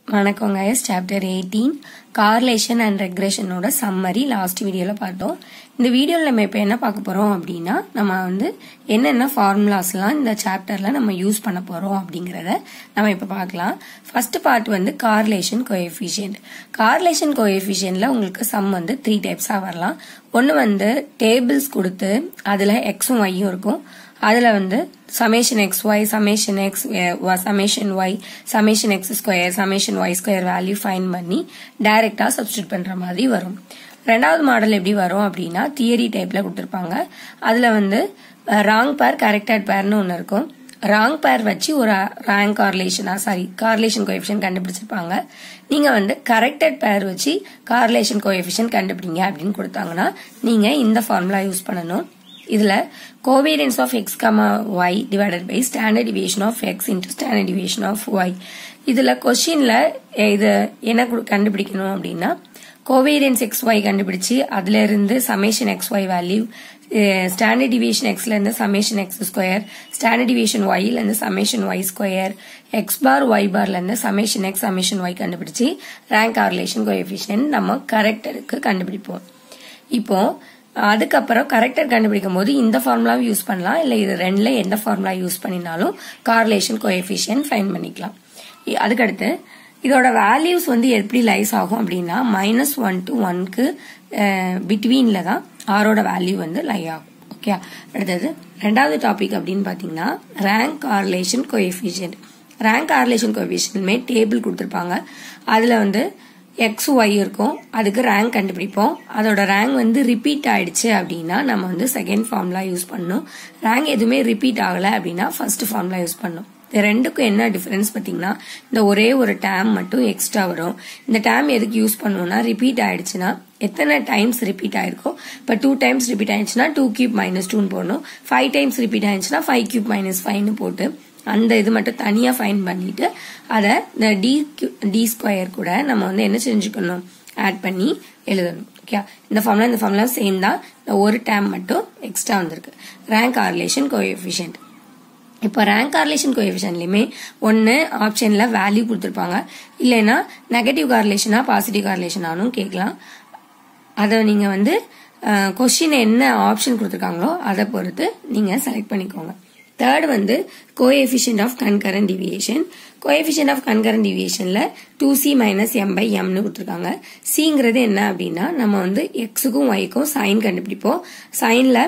வணக்கம் guys chapter eighteen correlation and ரெக்ரேஷனோட summary last வீடியோவில் பார்த்தோம் இந்த வீடியோவில் நம்ம இப்போ என்ன பார்க்க போகிறோம் அப்படின்னா நம்ம வந்து என்னென்ன ஃபார்முலாஸ்லாம் இந்த சாப்டரில் நம்ம யூஸ் பண்ண போகிறோம் அப்படிங்கிறத நம்ம இப்போ பார்க்கலாம் ஃபர்ஸ்ட் பார்ட் வந்து கார்லேஷன் கோஎஃபிஷியன்ட் கார்லேஷன் கோஎஃபிஷியன்ட்ல உங்களுக்கு சம் வந்து த்ரீ டைப்ஸாக வரலாம் ஒன்று வந்து டேபிள்ஸ் கொடுத்து அதில் எக்ஸும் ஒய்யும் இருக்கும் அதில் வந்து summation X Y summation X summation Y summation X square summation Y square value fine பண்ணி டைரக்டா சப்ஸ்டியூட் பண்ற மாதிரி வரும் ரெண்டாவது மாடல் எப்படி வரும் அப்படின்னா தியரி டைப்ல கொடுத்துருப்பாங்க அதுல வந்து ராங் பேர் கரெக்டட் பேர்னு ஒன்று இருக்கும் ராங் பேர் வச்சு ஒரு ரேங்க் கார்லேஷனா சாரி கார்லேஷன் கோஎஃபிஷியன் கண்டுபிடிச்சிருப்பாங்க நீங்க வந்து கரெக்டட் பேர் வச்சு கார்லேஷன் கோஎஃபிஷியன் கண்டுபிடிங்க அப்படின்னு கொடுத்தாங்கன்னா நீங்க இந்த ஃபார்முலா யூஸ் பண்ணணும் இதுல covariance of X comma Y divided by standard deviation of X into standard deviation of Y இதுல கொஸ்டின்ல இது என்ன கண்டுபிடிக்கணும் அப்படின்னா கோவேரியன்ஸ் எக்ஸ் ஒய் கண்டுபிடிச்சு அதுல இருந்து summation X Y value standard deviation எக்ஸ்ல இருந்து summation X square standard deviation ஒய்ல இருந்து summation Y square X bar Y பார்ல இருந்து சமேஷன் எக்ஸ் சமேஷன் ஒய் கண்டுபிடிச்சு ரேங்க் கார்லேஷன் கோஎஃபிஷியன் நம்ம கரெக்டருக்கு கண்டுபிடிப்போம் இப்போ அதுக்கப்புறம் கரெக்டர் கண்டுபிடிக்கும் போது இந்த ஃபார்முலாவும் யூஸ் பண்ணலாம் இல்ல இது ரெண்டுல எந்த ஃபார்முலா யூஸ் பண்ணினாலும் கார்லேஷன் கோஎஃபிஷியன் ஃபைன் பண்ணிக்கலாம் அதுக்கடுத்து இதோட வேல்யூஸ் வந்து எப்படி லைஸ் ஆகும் அப்படின்னா மைனஸ் ஒன் டு ஒன்க்கு பிட்வீன்ல தான் ஆரோட வேல்யூ வந்து லை ஆகும் ஓகே அடுத்தது ரெண்டாவது டாபிக் அப்படின்னு பாத்தீங்கன்னா rank correlation coefficient rank correlation கோஎஃபிஷியன்ட்மே டேபிள் கொடுத்துருப்பாங்க அதுல வந்து எக்ஸ் ஒய் இருக்கும் அதுக்கு ரேங்க் கண்டுபிடிப்போம் அதோட ரேங்க் வந்து ரிப்பீட் ஆயிடுச்சு அப்படின்னா நம்ம வந்து செகண்ட் ஃபார்முலா யூஸ் பண்ணணும் ரேங்க் எதுவுமே ரிப்பீட் ஆகல அப்படின்னா ஃபர்ஸ்ட் ஃபார்முலா யூஸ் பண்ணணும் இந்த ரெண்டுக்கும் என்ன டிஃபரன்ஸ் பார்த்தீங்கன்னா இந்த ஒரே ஒரு டேம் மட்டும் எக்ஸ்ட்ரா வரும் இந்த டேம் எதுக்கு யூஸ் பண்ணணும்னா ரிப்பீட் ஆயிடுச்சுன்னா எத்தனை டைம்ஸ் ரிப்பீட் ஆயிருக்கோ இப்போ டூ டைம்ஸ் ரிப்பீட் ஆயிடுச்சுன்னா டூ கியூப் மைனஸ் டூன்னு போடணும் ஃபைவ் டைம்ஸ் ரிப்பீட் ஆயிடுச்சுன்னா ஃபைவ் கியூப் மைனஸ் ஃபைவ்னு போட்டு அந்த இது மட்டும் தனியா ஃபைன் பண்ணிட்டு அதை இந்த டி டி ஸ்கொயர் கூட நம்ம வந்து என்ன செஞ்சுக்கணும் ஆட் பண்ணி எழுதணும் ஓகே இந்த ஃபார்முலா இந்த ஃபார்முலா சேம் தான் இந்த ஒரு டேம் மட்டும் எக்ஸ்ட்ரா வந்திருக்கு ரேங்க் கார்லேஷன் கோஎஃபிஷியன்ட் இப்போ ரேங்க் கார்லேஷன் கோஎஃபிஷியன்ட்லையுமே ஒன்று ஆப்ஷனில் வேல்யூ கொடுத்துருப்பாங்க இல்லைன்னா நெகட்டிவ் கார்லேஷனா பாசிட்டிவ் கார்லேஷனானும் கேட்கலாம் அதை நீங்கள் வந்து கொஸ்டின் என்ன ஆப்ஷன் கொடுத்துருக்காங்களோ அதை பொறுத்து நீங்கள் செலக்ட் பண்ணிக்கோங்க தேர்ட் வந்து coefficient of concurrent deviation coefficient of concurrent டிவியேஷன்ல two C minus M by எம்னு கொடுத்துருக்காங்க சிங்கிறது என்ன அப்படின்னா நம்ம வந்து எக்ஸுக்கும் ஒய்க்கும் சைன் கண்டுபிடிப்போம் சைன்ல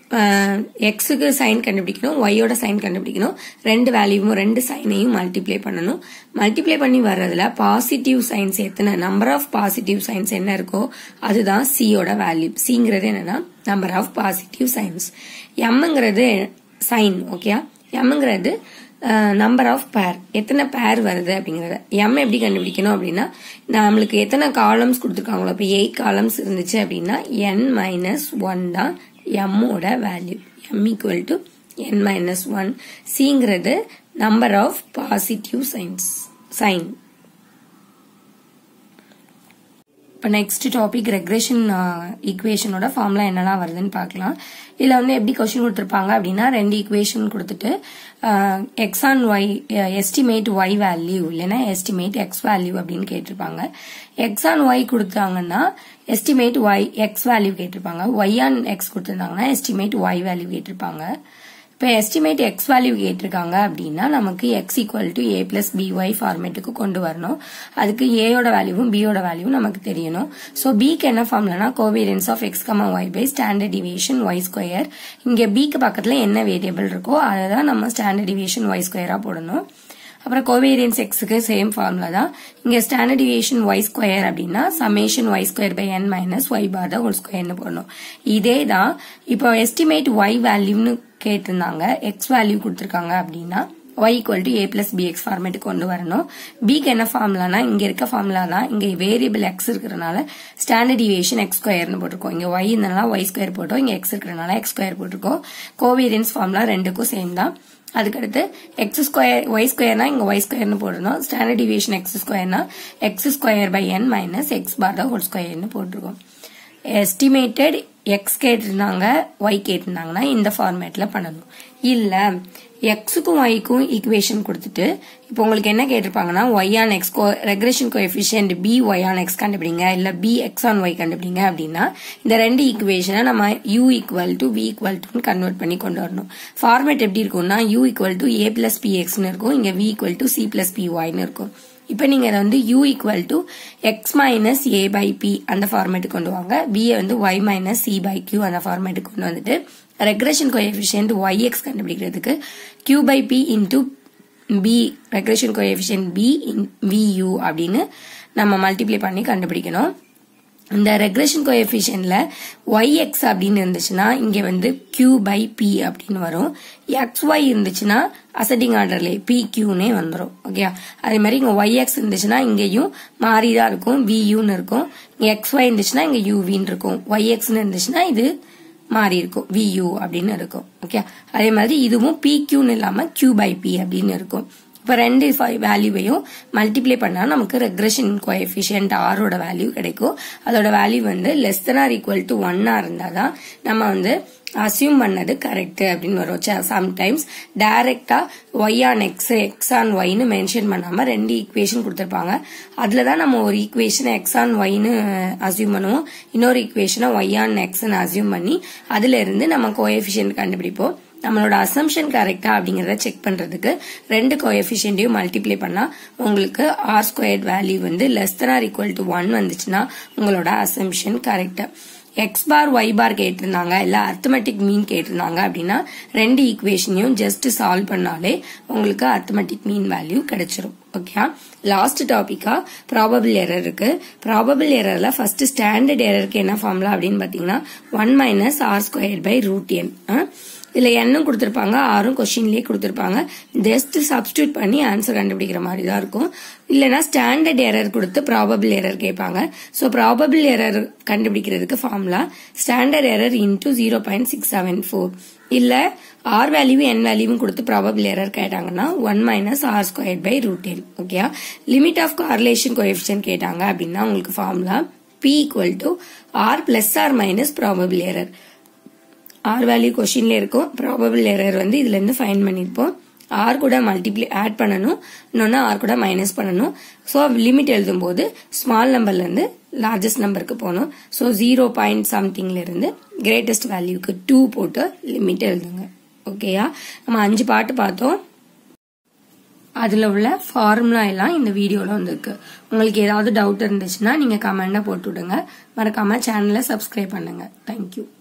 எக்ஸுக்கு சைன் கண்டுபிடிக்கணும் ஒய்யோட சைன் கண்டுபிடிக்கணும் ரெண்டு வேல்யூவும் ரெண்டு சைனையும் மல்டிப்ளை பண்ணணும் மல்டிப்ளை பண்ணி வர்றதுல பாசிட்டிவ் சைன்ஸ் எத்தனை நம்பர் ஆஃப் பாசிட்டிவ் சைன்ஸ் என்ன இருக்கோ அதுதான் சியோட வேல்யூ சிங்கிறது என்னன்னா நம்பர் ஆஃப் பாசிட்டிவ் சைன்ஸ் எம்ங்கிறது சைன் ஓகே எம்ங்கிறது நம்பர் ஆஃப் பேர் எத்தனை பேர் வருது அப்படிங்கறத எம் எப்படி கண்டுபிடிக்கணும் அப்படின்னா நம்மளுக்கு எத்தனை காலம்ஸ் கொடுத்துருக்காங்களோ இப்போ எயிட் காலம்ஸ் இருந்துச்சு அப்படின்னா என் மைனஸ் ஒன் தான் எம்மோட value M equal to N minus one சிங்கிறது number of positive signs sign இப்போ நெக்ஸ்ட் டாபிக் ரெக்ரேஷன் ஈக்குவேஷனோட ஃபார்முலா என்னெல்லாம் வருதுன்னு பார்க்கலாம் இதில் வந்து எப்படி கொஸ்டின் கொடுத்துருப்பாங்க அப்படின்னா ரெண்டு ஈக்குவேஷன் கொடுத்துட்டு X on Y estimate Y value இல்லைன்னா எஸ்டிமேட் எக்ஸ் வேல்யூ அப்படின்னு கேட்டிருப்பாங்க எக்ஸ் ஆன் ஒய் கொடுத்தாங்கன்னா எஸ்டிமேட் ஒய் எக்ஸ் வேல்யூ கேட்டிருப்பாங்க ஒய் ஆன் எக்ஸ் கொடுத்துருந்தாங்கன்னா எஸ்டிமேட் ஒய் வேல்யூ கேட்டிருப்பாங்க இப்போ எஸ்டிமேட் எக்ஸ் வேல்யூ கேட்டிருக்காங்க அப்படின்னா நமக்கு X equal to A plus B Y ஃபார்மேட்டுக்கு கொண்டு வரணும் அதுக்கு ஏயோட வேல்யூவும் பியோட வேல்யூவும் நமக்கு தெரியணும் ஸோ பிக்கு என்ன ஃபார்ம்லனா covariance of X comma Y by standard deviation Y square இங்கே பிக்கு பக்கத்தில் என்ன வேரியபிள் இருக்கோ அதை தான் நம்ம ஸ்டாண்டர்ட் டிவியேஷன் ஒய் ஸ்கொயராக போடணும் அப்புறம் கோவேரியன்ஸ் எக்ஸுக்கு சேம் ஃபார்முலா தான் இங்க ஸ்டாண்டர்ட் டிவியேஷன் ஒய் ஸ்கொயர் அப்படின்னா summation Y square by N minus Y bar தான் ஹோல் ஸ்கொயர்னு போடணும் இதே தான் இப்போ எஸ்டிமேட் ஒய் வேல்யூன்னு கேட்டிருந்தாங்க எக்ஸ் வேல்யூ கொடுத்துருக்காங்க அப்படின்னா Y equal to A plus B X ஃபார்மேட்டுக்கு கொண்டு வரணும் பிக்கு என்ன ஃபார்முலானா இங்க இருக்க ஃபார்முலா தான் இங்க வேரியபிள் எக்ஸ் இருக்கிறனால ஸ்டாண்டர்ட் டிவியேஷன் எக்ஸ் ஸ்கொயர்னு போட்டிருக்கோம் இங்க ஒய் இருந்தனால ஒய் ஸ்கொயர் போட்டோம் இங்க எக்ஸ் இருக்கிறனால எக்ஸ் ஸ்கொயர் போட்டிருக்கோம் கோவேரியன்ஸ் ஃபார்முலா ரெண்டுக்கும் சேம் தான் அதுக்கடுத்து எக்ஸ் ஸ்கொயர் ஒய் ஸ்கொயர்னா இங்க ஒய் ஸ்கொயர்னு போடணும் ஸ்டாண்டர்ட் டிவியேஷன் எக்ஸ் ஸ்கொயர்னா x square by N minus x bar தான் ஹோல் ஸ்கொயர்னு போட்டிருக்கோம் எஸ்டிமேட்டட் எக்ஸ் கேட்டிருந்தாங்க ஒய் கேட்டிருந்தாங்கன்னா இந்த ஃபார்மேட்ல பண்ணணும் இல்ல எக்ஸுக்கும் ஒய்க்கும் ஈக்குவேஷன் கொடுத்துட்டு இப்போ உங்களுக்கு என்ன கேட்டிருப்பாங்கன்னா y on x regression coefficient b y on x கண்டுபிடிங்க இல்ல பி எக்ஸ் ஆன் ஒய் கண்டுபிடிங்க அப்படின்னா இந்த ரெண்டு ஈக்குவேஷனை நம்ம u equal to v equal to convert பண்ணி கொண்டு வரணும் ஃபார்மேட் எப்படி இருக்கும்னா u equal to A plus b எக்ஸ்னு இருக்கும் இங்க v equal to c plus b ஒய்னு இருக்கும் இப்போ நீங்க இதை வந்து u equal to x minus a by b அந்த ஃபார்மேட்டுக்கு கொண்டு வாங்க பி வந்து y minus c by q அந்த ஃபார்மேட்டுக்கு கொண்டு வந்துட்டு ரெக்ரேஷன் கோஎஃபிஷியன்ட் ஒய் எக்ஸ் கண்டுபிடிக்கிறதுக்கு q by b into B regression coefficient b in view அப்படின்னு நம்ம மல்டிப்ளை பண்ணி கண்டுபிடிக்கணும் இந்த ரெக்ரேஷன் கோஎஃபிஷியன்ட்ல ஒய் எக்ஸ் அப்படின்னு இருந்துச்சுன்னா இங்க வந்து கியூ பை பி அப்படின்னு வரும் எக்ஸ் ஒய் இருந்துச்சுன்னா அசட்டிங் ஆர்டர்ல பி கியூனே வந்துடும் ஓகே அதே மாதிரி இங்க ஒய் எக்ஸ் இருந்துச்சுன்னா இங்கேயும் மாறி தான் இருக்கும் வியூன்னு இருக்கும் இங்க எக்ஸ் ஒய் இருந்துச்சுன்னா இங்க யூவின்னு இருக்கும் ஒய் எக்ஸ்னு இருந்துச்சுன்னா இது மாறி இருக்கும் வியூ அப்படின்னு இருக்கும் ஓகே அதே மாதிரி இதுவும் பி கியூன்னு இல்லாம கியூ பை பி அப்படின்னு இருக்கும் இப்போ ரெண்டு வேல்யூவையும் மல்டிப்ளை பண்ணா நமக்கு ரெக்ரெஷன் கோஎஃபிஷியன்ட் ஆரோட வேல்யூ கிடைக்கும் அதோட வேல்யூ வந்து less than r equal to ஒன்னா இருந்தாதான் நம்ம வந்து அசியூம் பண்ணது கரெக்ட் அப்படின்னு வரும் சம்டைம்ஸ் டைரக்டா y on x x on ஒய்னு மென்ஷன் பண்ணாம ரெண்டு ஈக்குவேஷன் கொடுத்துருப்பாங்க அதுல தான் நம்ம ஒரு ஈக்குவேஷனை எக்ஸ் ஆன் ஒய்னு அசியூம் பண்ணுவோம் இன்னொரு ஈக்குவேஷனை ஒய் ஆன் எக்ஸ்னு அசியூம் பண்ணி அதுல இருந்து நம்ம கோஎஃபிஷியன்ட் கண்டுபிடிப்போம் நம்மளோட அசம்ஷன் கரெக்டா அப்படிங்கறத செக் பண்றதுக்கு ரெண்டு கோஎஃபிஷியன்டையும் மல்டிப்ளை பண்ணா உங்களுக்கு ஆர் ஸ்கொயர்ட் வேல்யூ வந்து less than r equal to one வந்துச்சுன்னா உங்களோட அசம்ஷன் கரெக்டா எக்ஸ் பார் ஒய் பார் கேட்டிருந்தாங்க இல்ல அர்த்தமெட்டிக் மீன் கேட்டிருந்தாங்க அப்படின்னா ரெண்டு ஈக்குவேஷனையும் ஜஸ்ட் சால்வ் பண்ணாலே உங்களுக்கு அர்த்தமெட்டிக் மீன் வேல்யூ கிடைச்சிரும் ஓகே லாஸ்ட் டாபிக்கா ப்ராபபிள் எரர் இருக்கு ப்ராபபிள் எரர்ல ஃபர்ஸ்ட் ஸ்டாண்டர்ட் எரருக்கு என்ன ஃபார்முலா அப்படின்னு பாத்தீங்கன்னா one minus r square by root n இதுல எண்ணும் கொடுத்துருப்பாங்க ஆறும் கொஸ்டின்லயே கொடுத்துருப்பாங்க ஜஸ்ட் சப்ஸ்டியூட் பண்ணி ஆன்சர் கண்டுபிடிக்கிற மாதிரி தான் இருக்கும் இல்லனா ஸ்டாண்டர்ட் எரர் கொடுத்து ப்ராபபிள் எரர் கேட்பாங்க ஸோ ப்ராபபிள் எரர் கண்டுபிடிக்கிறதுக்கு formula standard error into zero point six seven four இல்ல ஆர் வேல்யூ என் வேல்யூவும் கொடுத்து ப்ராபபிள் எரர் கேட்டாங்கன்னா one minus r square by root n okay limit of correlation coefficient கேட்டாங்க அப்படின்னா உங்களுக்கு formula p equal to r plus r minus probable error r value கொஸ்டின்ல இருக்கும் probable error வந்து இதுல இருந்து ஃபைன் பண்ணிருப்போம் ஆர் கூட மல்டிப்ளை ஆட் பண்ணணும் இன்னொன்னு ஆர் கூட மைனஸ் பண்ணணும் ஸோ லிமிட் எழுதும் போது ஸ்மால் நம்பர்ல இருந்து லார்ஜஸ்ட் நம்பருக்கு போகணும் ஸோ ஜீரோ பாயிண்ட் சம்திங்ல இருந்து கிரேட்டஸ்ட் வேல்யூக்கு டூ போட்டு லிமிட் எழுதுங்க ஓகேயா நம்ம அஞ்சு பாட்டு பார்த்தோம் அதுல உள்ள ஃபார்முலா எல்லாம் இந்த வீடியோல வந்திருக்கு உங்களுக்கு ஏதாவது டவுட் இருந்துச்சுன்னா நீங்க கமெண்ட போட்டு விடுங்க மறக்காம சேனலை சப்ஸ்கிரைப் பண்ணுங்க தேங்க்யூ